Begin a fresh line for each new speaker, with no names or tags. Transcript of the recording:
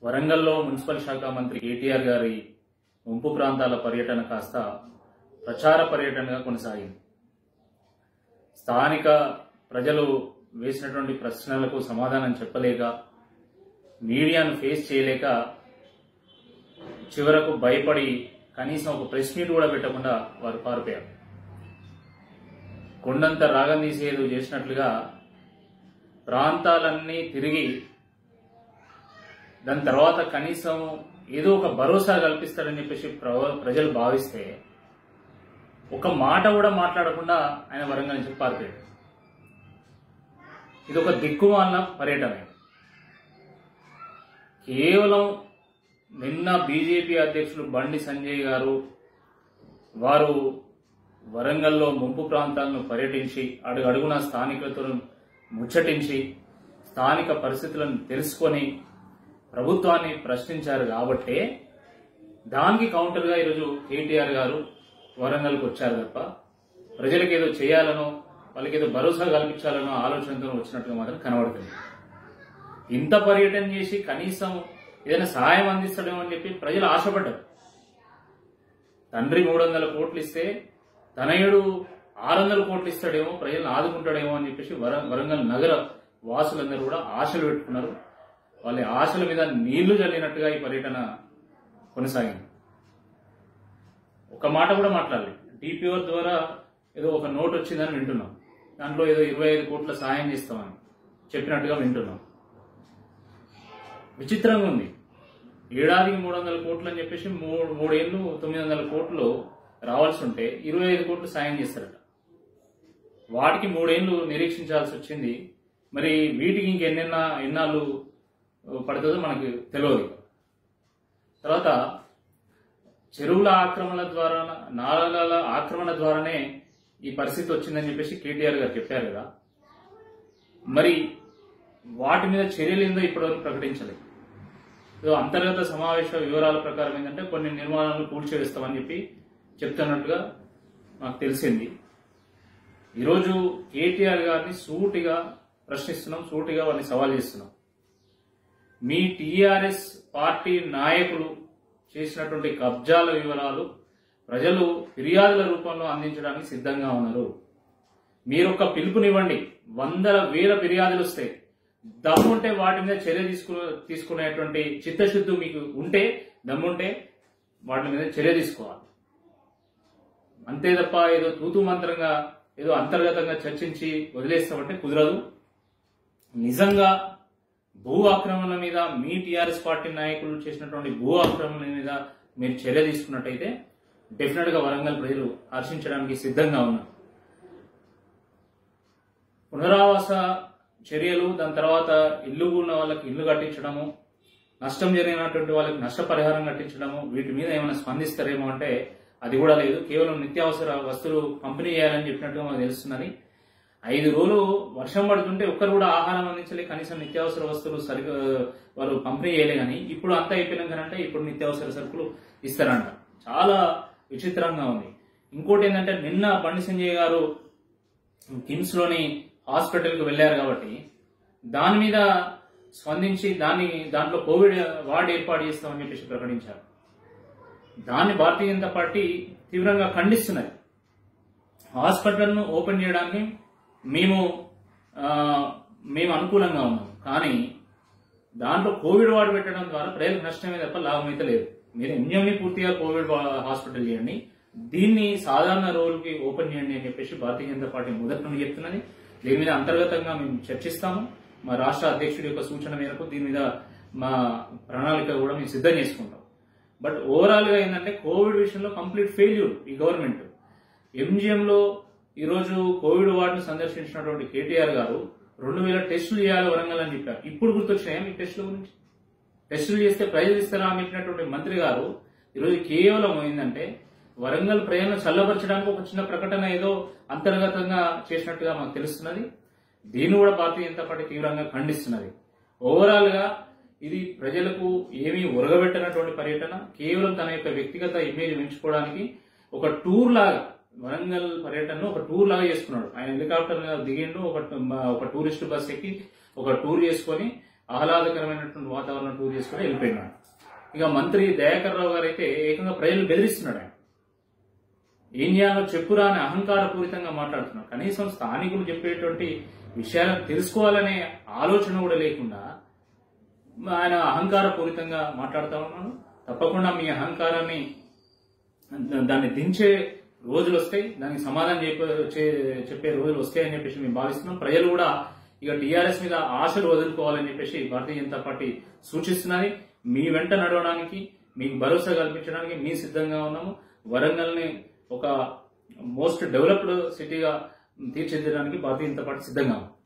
వరంగల్లో మున్సిపల్ శాఖ మంత్రి కేటీఆర్ గారి ముంపు ప్రాంతాల పర్యటన కాస్త ప్రచార పర్యటనగా కొనసాగింది స్థానిక ప్రజలు వేసినటువంటి ప్రశ్నలకు సమాధానం చెప్పలేక మీడియాను ఫేస్ చేయలేక చివరకు భయపడి కనీసం ఒక ప్రెస్ మీట్ కూడా పెట్టకుండా వారు పారిపోయారు కొండంత రాగం తీసేది చేసినట్లుగా ప్రాంతాలన్నీ తిరిగి దాని తర్వాత కనీసం ఏదో ఒక భరోసా కల్పిస్తాడని చెప్పేసి ప్ర- ప్రజలు భావిస్తే ఒక మాట కూడా మాట్లాడకుండా ఆయన వరంగల్ నుంచి పారిపోయాడు ఇది ఒక దిక్కుమాలిన పర్యటన కేవలం నిన్న బీజేపీ అధ్యక్షులు బండి సంజయ్ గారు వారు వరంగల్లో ముంపు ప్రాంతాలను పర్యటించి అడుగు అడుగున స్థానికులతో ముచ్చటించి స్థానిక పరిస్థితులను తెలుసుకొని ప్రభుత్వాన్ని ప్రశ్నించారు కాబట్టే దానికి కౌంటర్గా ఈరోజు కేటీఆర్ గారు వరంగల్కి వచ్చారు తప్ప ప్రజలకు ఏదో చేయాలనో వాళ్ళకి ఏదో భరోసా కల్పించాలనో ఆలోచనతో వచ్చినట్టుగా మాత్రం కనబడుతుంది ఇంత పర్యటన చేసి కనీసం ఏదైనా సహాయం అందిస్తాడేమో అని చెప్పి ప్రజలు ఆశపడ్డారు తండ్రి మూడు వందల కోట్లు ఇస్తే తనయుడు ఆరు వందల కోట్లు ఇస్తాడేమో ప్రజలను ఆదుకుంటాడేమో అని చెప్పేసి వర- వరంగల్ నగర వాసులందరూ కూడా ఆశలు పెట్టుకున్నారు వాళ్ళ ఆశల మీద నీళ్లు చల్లినట్టుగా ఈ పర్యటన కొనసాగింది ఒక మాట కూడా మాట్లాడలేదు డిపిఓ ద్వారా ఏదో ఒక నోట్ వచ్చిందని వింటున్నాం దాంట్లో ఏదో ఇరవై ఐదు కోట్ల సాయం చేస్తామని చెప్పినట్టుగా వింటున్నాం విచిత్రంగా ఉంది ఏడాదికి మూడు వందల కోట్లు అని చెప్పేసి మూడు మూడేళ్లు తొమ్మిది వందల కోట్లు రావాల్సి ఉంటే ఇరవై ఐదు కోట్లు సాయం చేస్తారట వాటికి మూడేళ్లు నిరీక్షించాల్సి వచ్చింది మరి వీటికి ఇంకెన్నెన్న ఎన్నాళ్ళు పడుతుందో మనకు తెలియదు తర్వాత చెరువుల ఆక్రమణ ద్వారా నాలాల ఆక్రమణ ద్వారానే ఈ పరిస్థితి వచ్చిందని చెప్పేసి కేటీఆర్ గారు చెప్పారు కదా మరి వాటి మీద చర్యలు ఏందో ఇప్పటివరకు ప్రకటించలేదు ఏదో అంతర్గత సమావేశ వివరాల ప్రకారం ఏంటంటే కొన్ని నిర్మాణాలను కూల్చివేస్తామని చెప్పి చెప్తున్నట్టుగా నాకు తెలిసింది ఈరోజు కేటీఆర్ గారిని సూటిగా ప్రశ్నిస్తున్నాం సూటిగా వారిని సవాల్ చేస్తున్నాం మీ టీఆర్ఎస్ పార్టీ నాయకులు చేసినటువంటి కబ్జాల వివరాలు ప్రజలు ఫిర్యాదుల రూపంలో అందించడానికి సిద్ధంగా ఉన్నారు మీరొక పిలుపునివ్వండి వందల వేల ఫిర్యాదులు వస్తాయి దమ్ముంటే వాటి మీద చర్య తీసుకు తీసుకునేటువంటి చిత్తశుద్ధి మీకు ఉంటే దమ్ముంటే వాటి మీద చర్య తీసుకోవాలి అంతే తప్ప ఏదో తూతు మంత్రంగా ఏదో అంతర్గతంగా చర్చించి వదిలేస్తామంటే కుదరదు నిజంగా భూ ఆక్రమణల మీద మీ టీఆర్ఎస్ పార్టీ నాయకులు చేసినటువంటి భూ ఆక్రమణల మీద మీరు చర్య తీసుకున్నట్టయితే డెఫినెట్ గా వరంగల్ ప్రజలు హర్షించడానికి సిద్ధంగా ఉన్నారు పునరావాస చర్యలు దాని తర్వాత ఇల్లు ఉన్న వాళ్ళకి ఇల్లు కట్టించడము నష్టం జరిగినటువంటి వాళ్ళకి నష్టపరిహారం కట్టించడము వీటి మీద ఏమైనా స్పందిస్తారేమో అంటే అది కూడా లేదు కేవలం నిత్యావసర వస్తువులు పంపిణీ చేయాలని చెప్పినట్టుగా మాకు తెలుస్తున్నది ఐదు రోజులు వర్షం పడుతుంటే ఒక్కరు కూడా ఆహారం అందించలే కనీసం నిత్యావసర వస్తువులు సరిగ్గా వారు పంపిణీ చేయలే కానీ ఇప్పుడు అంతా అయిపోయినాకనంటే ఇప్పుడు నిత్యావసర సరుకులు ఇస్తారంట చాలా విచిత్రంగా ఉంది ఇంకోటి ఏంటంటే నిన్న బండి సంజయ్ గారు కిమ్స్ లోని హాస్పిటల్ కు వెళ్లారు కాబట్టి దాని మీద స్పందించి దాన్ని దాంట్లో కోవిడ్ వార్డు ఏర్పాటు చేస్తామని చెప్పేసి ప్రకటించారు దాన్ని భారతీయ జనతా పార్టీ తీవ్రంగా ఖండిస్తున్నది హాస్పిటల్ను ఓపెన్ చేయడానికి మేము ఆ, మేము అనుకూలంగా ఉన్నాం కానీ దాంట్లో కోవిడ్ వార్డు పెట్టడం ద్వారా ప్రజలకు నష్టమే తప్ప లాభం అయితే లేదు మీరు ఎంజిఎంని పూర్తిగా కోవిడ్ వా- హాస్పిటల్ చేయండి దీన్ని సాధారణ రోజులకి ఓపెన్ చేయండి అని చెప్పేసి భారతీయ జనతా పార్టీ మొదటి నుండి చెప్తున్నది దీని మీద అంతర్గతంగా మేము చర్చిస్తాము మా రాష్ట్ర అధ్యక్షుడి యొక్క సూచన మేరకు దీని మీద మా ప్రణాళిక కూడా మేము సిద్ధం చేసుకుంటాం బట్ ఓవరాల్ గా ఏంటంటే కోవిడ్ విషయంలో కంప్లీట్ ఫెయిల్యూర్ ఈ గవర్నమెంట్ ఎంజిఎం లో ఈరోజు కోవిడ్ వార్డును సందర్శించినటువంటి కేటీఆర్ గారు రెండు వేల టెస్టులు చేయాలి వరంగల్ అని చెప్పారు ఇప్పుడు గుర్తొచ్చినాయా మీ టెస్టుల గురించి టెస్టులు చేస్తే ప్రైజులు ఇస్తారా అని చెప్పినటువంటి మంత్రి గారు ఈరోజు కేవలం ఏంటంటే వరంగల్ ప్రయాణం చల్లబరచడానికి ఒక చిన్న ప్రకటన ఏదో అంతర్గతంగా చేసినట్టుగా మాకు తెలుస్తున్నది దీన్ని కూడా భారతీయ జనతా పార్టీ తీవ్రంగా ఖండిస్తున్నది ఓవరాల్ గా ఇది ప్రజలకు ఏమీ ఉరగబెట్టనటువంటి పర్యటన కేవలం తన యొక్క వ్యక్తిగత ఇమేజ్ పెంచుకోవడానికి ఒక టూర్ లాగా వరంగల్ పర్యటనను ఒక టూర్ లాగా చేసుకున్నాడు ఆయన హెలికాప్టర్ మీద దిగిండు ఒక ఒక టూరిస్ట్ బస్ ఎక్కి ఒక టూర్ చేసుకొని ఆహ్లాదకరమైనటువంటి వాతావరణం టూర్ చేసుకుని వెళ్ళిపోయినాడు ఇక మంత్రి దయాకర్ రావు గారు అయితే ఏకంగా ప్రజలు బెదిరిస్తున్నాడు ఆయన ఏం చేయాలో చెప్పురా అని అహంకారపూరితంగా మాట్లాడుతున్నారు కనీసం స్థానికులు చెప్పేటువంటి విషయాలను తెలుసుకోవాలనే ఆలోచన కూడా లేకుండా ఆయన అహంకారపూరితంగా మాట్లాడుతా ఉన్నాను తప్పకుండా మీ అహంకారాన్ని దాన్ని దించే రోజులు వస్తాయి దానికి సమాధానం చెప్పే చే- చెప్పే రోజులు వస్తాయని చెప్పేసి మేము భావిస్తున్నాం ప్రజలు కూడా ఇక టీఆర్ఎస్ మీద ఆశలు వదులుకోవాలని చెప్పేసి భారతీయ జనతా పార్టీ సూచిస్తున్నది మీ వెంట నడవడానికి మీకు భరోసా కల్పించడానికి మీ సిద్ధంగా ఉన్నాము వరంగల్ని ఒక మోస్ట్ డెవలప్డ్ సిటీగా తీర్చిదిద్దడానికి భారతీయ జనతా పార్టీ సిద్ధంగా ఉంది